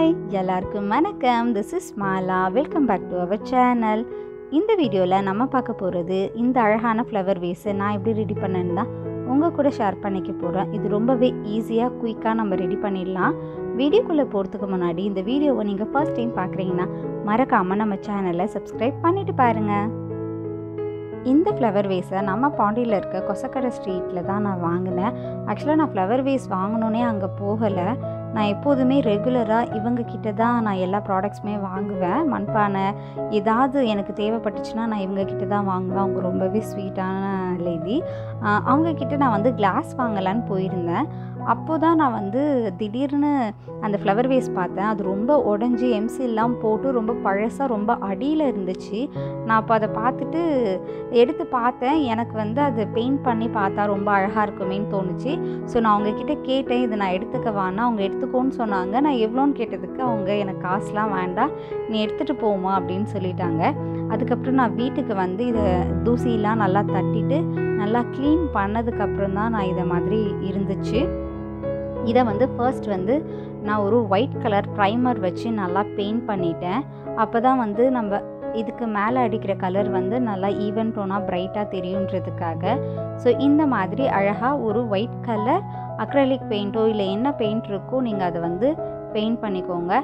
hi எல்லாருக்கும் வணக்கம் this is Mala welcome back to our channel இந்த வீடியோவில் நம்ம பார்க்க போகிறது இந்த அழகான ஃப்ளவர் வேஸை நான் எப்படி ரெடி பண்ணேன்னு தான் உங்கள் கூட ஷேர் பண்ணிக்க போகிறேன் இது ரொம்பவே ஈஸியாக குயிக்காக நம்ம ரெடி பண்ணிடலாம் வீடியோக்குள்ளே போகிறதுக்கு முன்னாடி இந்த வீடியோவை நீங்கள் ஃபர்ஸ்ட் டைம் பார்க்குறீங்கன்னா மறக்காமல் நம்ம சேனலை சப்ஸ்கிரைப் பண்ணிவிட்டு பாருங்கள் இந்த ஃப்ளவர் வேஸை நம்ம பாண்டியில் இருக்க கொசக்கடை ஸ்ட்ரீட்டில் தான் நான் வாங்கினேன் ஆக்சுவலாக நான் ஃப்ளவர் வேஸ் வாங்கணுன்னே அங்கே போகலை நான் எப்போதுமே ரெகுலராக இவங்க கிட்ட தான் நான் எல்லா ப்ராடக்ட்ஸுமே வாங்குவேன் மண்பானை ஏதாவது எனக்கு தேவைப்பட்டுச்சுன்னா நான் இவங்க கிட்ட தான் வாங்குவேன் அவங்க ரொம்பவே ஸ்வீட்டான லேடி அவங்க கிட்ட நான் வந்து கிளாஸ் வாங்கலான்னு போயிருந்தேன் அப்போ தான் நான் வந்து திடீர்னு அந்த ஃப்ளவர் வேஸ் பார்த்தேன் அது ரொம்ப உடஞ்சி எம்சிலாம் போட்டு ரொம்ப பழசாக ரொம்ப அடியில் இருந்துச்சு நான் அப்போ அதை பார்த்துட்டு எடுத்து பார்த்தேன் எனக்கு வந்து அது பெயிண்ட் பண்ணி பார்த்தா ரொம்ப அழகாக இருக்குமேன்னு தோணுச்சு ஸோ நான் அவங்கக்கிட்ட கேட்டேன் இது நான் எடுத்துக்கவானா அவங்க எடுத்துக்கோன்னு சொன்னாங்க நான் எவ்வளோன்னு கேட்டதுக்கு அவங்க எனக்கு காசுலாம் வேண்டாம் நீ எடுத்துகிட்டு போமா அப்படின்னு சொல்லிட்டாங்க அதுக்கப்புறம் நான் வீட்டுக்கு வந்து இதை தூசிலாம் நல்லா தட்டிட்டு நல்லா க்ளீன் பண்ணதுக்கப்புறம் தான் நான் இதை மாதிரி இருந்துச்சு இதை வந்து ஃபர்ஸ்ட் வந்து நான் ஒரு ஒயிட் கலர் ப்ரைமர் வச்சு நல்லா பெயிண்ட் பண்ணிட்டேன் அப்போ தான் வந்து நம்ம இதுக்கு மேலே அடிக்கிற கலர் வந்து நல்லா ஈவன் டோனாக ப்ரைட்டாக தெரியுன்றதுக்காக ஸோ இந்த மாதிரி அழகாக ஒரு ஒயிட் கலர் அக்ரலிக் பெயிண்ட்டோ இல்லை என்ன பெயிண்ட் இருக்கோ நீங்கள் அதை வந்து பெயிண்ட் பண்ணிக்கோங்க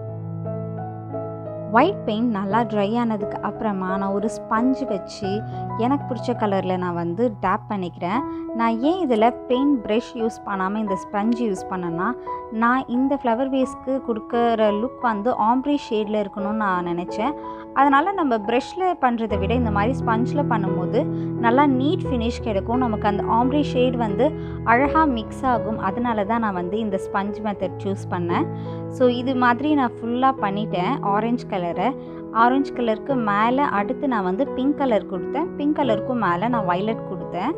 ஒயிட் பெயிண்ட் நல்லா ட்ரை ஆனதுக்கு அப்புறமா நான் ஒரு ஸ்பஞ்ச் வச்சு எனக்கு பிடிச்ச கலரில் நான் வந்து டேப் பண்ணிக்கிறேன் நான் ஏன் இதில் பெயிண்ட் ப்ரஷ் யூஸ் பண்ணாமல் இந்த ஸ்பஞ்ச் யூஸ் பண்ணேன்னா நான் இந்த ஃப்ளவர் வேஸ்க்கு கொடுக்குற லுக் வந்து ஆம்ப்ரி ஷேடில் இருக்கணும்னு நான் நினச்சேன் அதனால் நம்ம ப்ரஷில் பண்ணுறதை விட இந்த மாதிரி ஸ்பஞ்சில் பண்ணும்போது நல்லா நீட் ஃபினிஷ் கிடைக்கும் நமக்கு அந்த ஆம்ப்ரி ஷேட் வந்து அழகாக மிக்ஸ் ஆகும் அதனால தான் நான் வந்து இந்த ஸ்பஞ்ச் மெத்தட் சூஸ் பண்ணேன் ஸோ இது மாதிரி நான் ஃபுல்லாக பண்ணிட்டேன் ஆரஞ்சு கலரை ஆரஞ்சு கலருக்கு மேலே அடுத்து நான் வந்து பிங்க் கலர் கொடுத்தேன் பிங்க் கலருக்கும் மேலே நான் வைலட் கொடுத்தேன்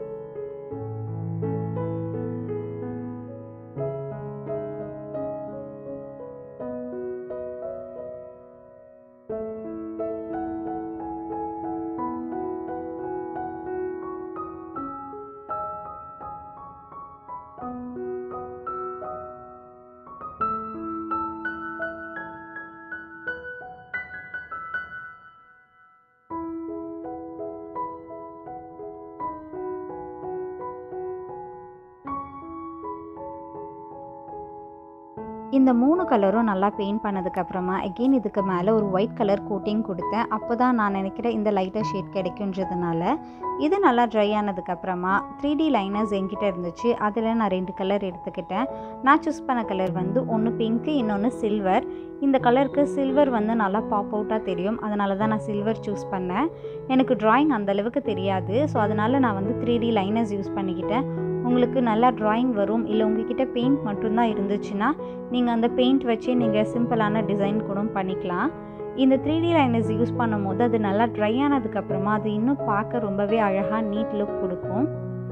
இந்த மூணு கலரும் நல்லா பெயிண்ட் பண்ணதுக்கப்புறமா அகெயின் இதுக்கு மேலே ஒரு ஒயிட் கலர் கோட்டிங் கொடுத்தேன் அப்போ தான் நான் நினைக்கிறேன் இந்த லைட்டர் ஷேட் கிடைக்குன்றதுனால இது நல்லா ட்ரை ஆனதுக்கப்புறமா த்ரீ டி லைனர்ஸ் என்கிட்ட இருந்துச்சு அதில் நான் ரெண்டு கலர் எடுத்துக்கிட்டேன் நான் சூஸ் பண்ண கலர் வந்து ஒன்று பிங்க்கு இன்னொன்று சில்வர் இந்த கலருக்கு சில்வர் வந்து நல்லா பாப் அவுட்டாக தெரியும் அதனால தான் நான் சில்வர் சூஸ் பண்ணேன் எனக்கு ட்ராயிங் அந்தளவுக்கு தெரியாது ஸோ அதனால் நான் வந்து த்ரீ டி லைனர்ஸ் யூஸ் பண்ணிக்கிட்டேன் உங்களுக்கு நல்லா ட்ராயிங் வரும் இல்லை உங்ககிட்ட பெயிண்ட் மட்டும்தான் இருந்துச்சுன்னா நீங்கள் அந்த பெயிண்ட் வச்சு நீங்கள் சிம்பிளான டிசைன் கூட பண்ணிக்கலாம் இந்த த்ரீ டி லைனர்ஸ் யூஸ் பண்ணும்போது அது நல்லா ட்ரை ஆனதுக்கப்புறமா அது இன்னும் பார்க்க ரொம்பவே அழகாக நீட் லுக் கொடுக்கும்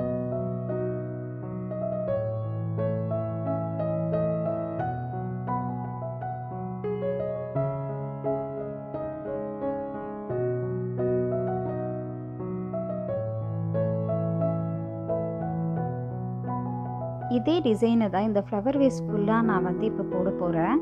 இதே டிசைனை தான் இந்த ஃப்ளவர் வேஸ் ஃபுல்லாக நான் வந்து இப்போ போட போகிறேன்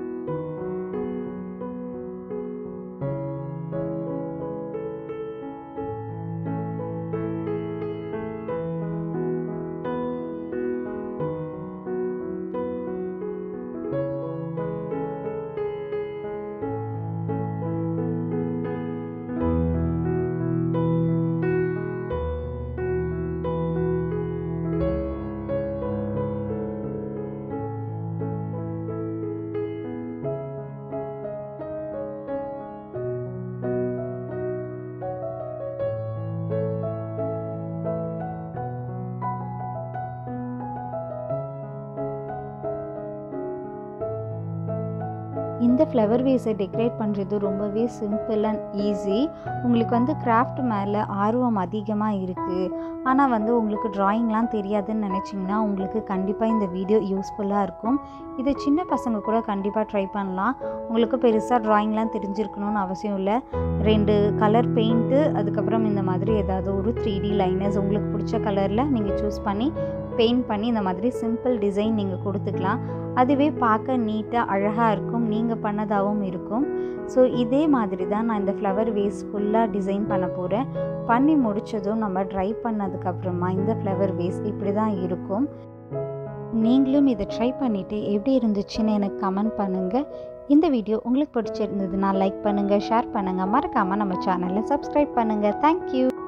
இந்த ஃப்ளவர் வேஸை டெக்கரேட் பண்ணுறது ரொம்பவே சிம்பிள் அண்ட் ஈஸி உங்களுக்கு வந்து கிராஃப்ட் மேலே ஆர்வம் அதிகமாக இருக்குது ஆனால் வந்து உங்களுக்கு ட்ராயிங்லாம் தெரியாதுன்னு நினச்சிங்கன்னா உங்களுக்கு கண்டிப்பாக இந்த வீடியோ யூஸ்ஃபுல்லாக இருக்கும் இதை சின்ன பசங்க கூட கண்டிப்பாக ட்ரை பண்ணலாம் உங்களுக்கு பெருசாக ட்ராயிங்லாம் தெரிஞ்சிருக்கணும்னு அவசியம் இல்லை ரெண்டு கலர் பெயிண்ட்டு அதுக்கப்புறம் இந்த மாதிரி ஏதாவது ஒரு த்ரீ டி லைனர்ஸ் உங்களுக்கு பிடிச்ச கலரில் நீங்கள் சூஸ் பண்ணி பெயிண்ட் பண்ணி இந்த மாதிரி சிம்பிள் டிசைன் நீங்கள் கொடுத்துக்கலாம் அதுவே பார்க்க நீட்டாக அழகாக இருக்கும் நீங்கள் பண்ணதாகவும் இருக்கும் ஸோ இதே மாதிரி தான் நான் இந்த ஃப்ளவர் வேஸ் ஃபுல்லாக டிசைன் பண்ண போகிறேன் பண்ணி முடித்ததும் நம்ம ட்ரை பண்ணதுக்கப்புறமா இந்த ஃப்ளவர் வேஸ் இப்படி தான் இருக்கும் நீங்களும் இதை ட்ரை பண்ணிவிட்டு எப்படி இருந்துச்சுன்னு எனக்கு கமெண்ட் பண்ணுங்கள் இந்த வீடியோ உங்களுக்கு பிடிச்சிருந்ததுன்னா லைக் பண்ணுங்கள் ஷேர் பண்ணுங்கள் மறக்காமல் நம்ம சேனலை சப்ஸ்கிரைப் பண்ணுங்கள் தேங்க்யூ